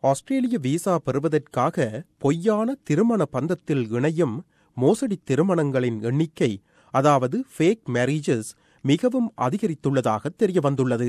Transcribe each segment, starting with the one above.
ஆஸ்திரேலிய visa பெறுவதற்காக பொய்யான திருமண பந்தத்தில் இணையும் மோசடி திருமணங்களின் எண்ணிக்கை அதாவது ஃபேக் மேரேஜஸ் மிகவும் அதிகரித்துள்ளதாக தெரிய வந்துள்ளது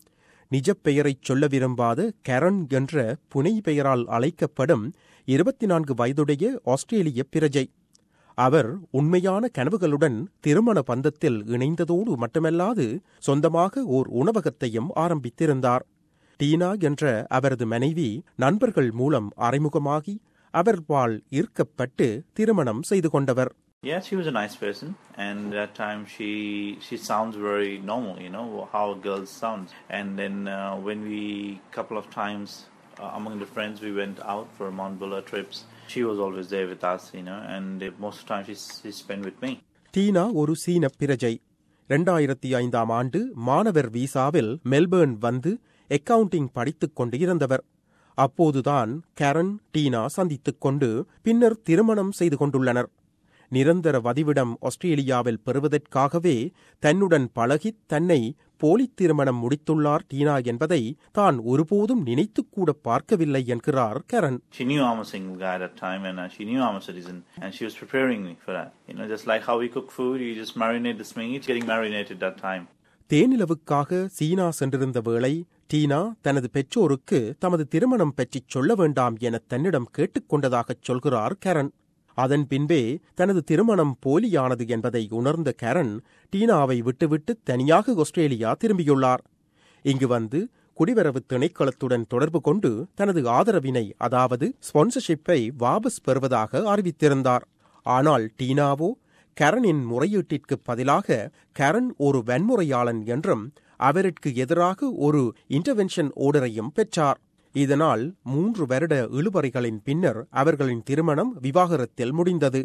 நிஜப் பெயரைச் சொல்ல விரும்பாத கரண் என்ற புனை பெயரால் அழைக்கப்படும் இருபத்தி நான்கு வயதுடைய ஆஸ்திரேலிய பிரஜை அவர் உண்மையான கனவுகளுடன் திருமண பந்தத்தில் இணைந்ததோடு மட்டுமல்லாது சொந்தமாக ஓர் உணவகத்தையும் ஆரம்பித்திருந்தார் டீனா என்ற அவரது மனைவி நண்பர்கள் மூலம் அறிமுகமாகி அவர்பால் ஈர்க்கப்பட்டு திருமணம் செய்து கொண்டவர் Yeah, she was a nice person, and that time she she sounds very normal, you know how a girl sounds. And then uh, when we couple of times uh, among the friends we went out for Mount Buller trips, she was always there with us, you know, and uh, most of the time she she spent with me. டீனா ஒரு சீன பிரஜை இரண்டாயிரத்தி ஐந்தாம் ஆண்டு மாணவர் விசாவில் Melbourne வந்து accounting படித்துக் கொண்டு இருந்தவர் அப்போதுதான் கரண் டீனா சந்தித்துக் கொண்டு பின்னர் திருமணம் செய்து கொண்டுள்ளனர் நிரந்தர வதிவிடம் ஆஸ்திரேலியாவில் பெறுவதற்காகவே தன்னுடன் பழகித் தன்னை போலித் திருமணம் முடித்துள்ளார் டீனா என்பதை தான் ஒருபோதும் நினைத்துக்கூட பார்க்கவில்லை என்கிறார் Karan She knew I'm a single guy at that time, and uh, she knew I'm a citizen, and she was preparing me for that. You know, just like how we cook food, you just marinate this meat, it's getting marinated that time. தேனிலவுக்காக சீனா சென்றிருந்த வேளை டீனா தனது பெற்றோருக்கு தமது திருமணம் பற்றிச் சொல்ல வேண்டாம் என தன்னிடம் கேட்டுக்கொண்டதாகச் சொல்கிறார் கரண் அதன் பின்பே தனது திருமணம் போலியானது என்பதை உணர்ந்த கரண் டீனாவை விட்டுவிட்டு தனியாக ஆஸ்திரேலியா திரும்பியுள்ளார் இங்கு வந்து குடிவரவு திணைக்களத்துடன் தொடர்பு கொண்டு தனது ஆதரவினை அதாவது ஸ்பான்சர்ஷிப்பை வாபஸ் பெறுவதாக அறிவித்திருந்தார் ஆனால் டீனாவோ கரனின் முறையீட்டிற்கு பதிலாக கரண் ஒரு வன்முறையாளன் என்றும் அவருக்கு எதிராக ஒரு இன்டர்வென்ஷன் ஓர்டரையும் பெற்றார் இதனால் மூன்று வருட இழுபறைகளின் பின்னர் அவர்களின் திருமணம் விவாகரத்தில் முடிந்தது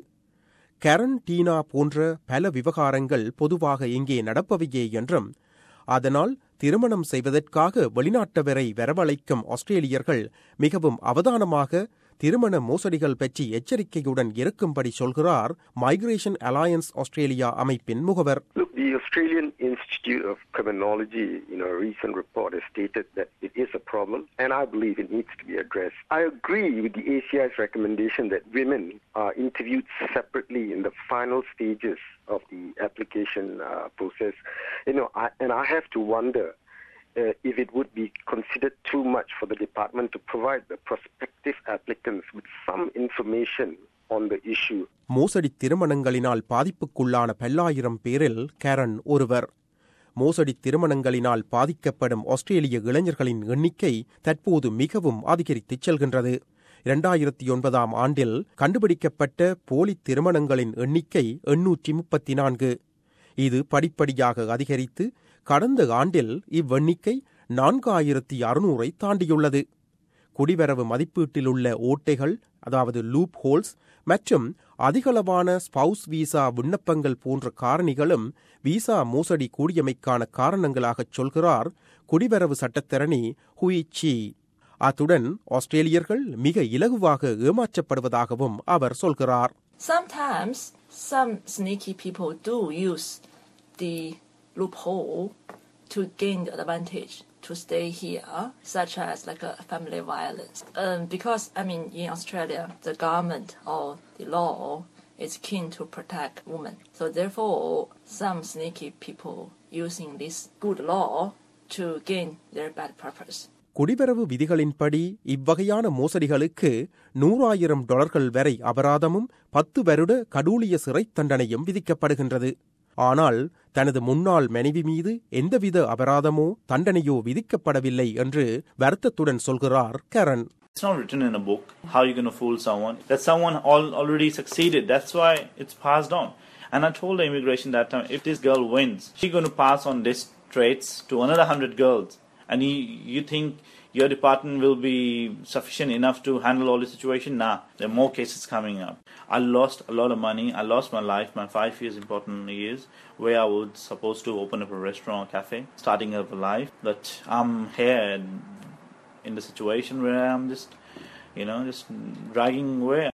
கரண் டீனா போன்ற பல விவகாரங்கள் பொதுவாக இங்கே நடப்பவையே என்றும் அதனால் திருமணம் செய்வதற்காக வெளிநாட்டவரை வரவழைக்கும் ஆஸ்திரேலியர்கள் மிகவும் அவதானமாக திருமண மோசடிகள் பற்றி எச்சரிக்கையுடன் இருக்கும்படி சொல்கிறார் மைக்ரேஷன் அலையன்ஸ் ஆஸ்திரேலியா அமைப்பின் முகவர் Look, the Australian Institute of Criminology, in a recent report, has stated that it is a problem, and I believe it needs to be addressed. I agree with the ACI's recommendation that women are interviewed separately in the final stages of the application uh, process. You know, I, and I have to wonder uh, if it would be considered too much for the department to provide the prospective applicants with some information on the issue. மோசடி திருமணங்களினால் பாதிப்புக்குள்ளான பல்லாயிரம் பேரில் கேரன் ஒருவர் மோசடி திருமணங்களினால் பாதிக்கப்படும் ஆஸ்திரேலிய இளைஞர்களின் எண்ணிக்கை தற்போது மிகவும் அதிகரித்துச் செல்கின்றது இரண்டாயிரத்தி ஒன்பதாம் ஆண்டில் கண்டுபிடிக்கப்பட்ட போலி திருமணங்களின் எண்ணிக்கை எண்ணூற்றி முப்பத்தி நான்கு இது படிப்படியாக அதிகரித்து கடந்த ஆண்டில் இவ்வெண்ணிக்கை நான்காயிரத்தி அறுநூறை தாண்டியுள்ளது குடிவரவு மதிப்பீட்டிலுள்ள ஓட்டைகள் அதாவது லூப் ஹோல்ஸ் மற்றும் அதிகளவான ஸ்பவுஸ் விசா விண்ணப்பங்கள் போன்ற காரணிகளும் விசா மோசடி கூடியமைக்கான காரணங்களாகச் சொல்கிறார் குடிவரவு சட்டத்தரணி ஹுய் சி அத்துடன் ஆஸ்திரேலியர்கள் மிக இலகுவாக ஏமாற்றப்படுவதாகவும் அவர் சொல்கிறார் Sometimes some sneaky people do use the loophole to gain the advantage to stay here, such as like a family violence. Um, because I mean, in Australia, the government or the law is keen to protect women. So therefore, some sneaky people using this good law to gain their bad purpose. குடிவரவு விதிகளின்படி இவ்வகையான மோசடிகளுக்கு நூறாயிரம் டாலர்கள் வரை அபராதமும் பத்து வருட கடூழிய சிறைத் தண்டனையும் விதிக்கப்படுகின்றது ஆனால் தனது முன்னாள் மனைவி மீது எந்தவித அபராதமோ தண்டனையோ விதிக்கப்படவில்லை என்று வருத்தத்துடன் சொல்கிறார் Karan It's not written in a book how you're going to fool someone. That someone all, already succeeded. That's why it's passed on. And I told the immigration that time, if this girl wins, she's going to pass on these traits to another hundred girls. And you, you think your department will be sufficient enough to handle all the situation? Nah, there are more cases coming up. I lost a lot of money. I lost my life, my five years important years, where I was supposed to open up a restaurant or cafe, starting up a life. But I'm here in the situation where I'm just, you know, just dragging away.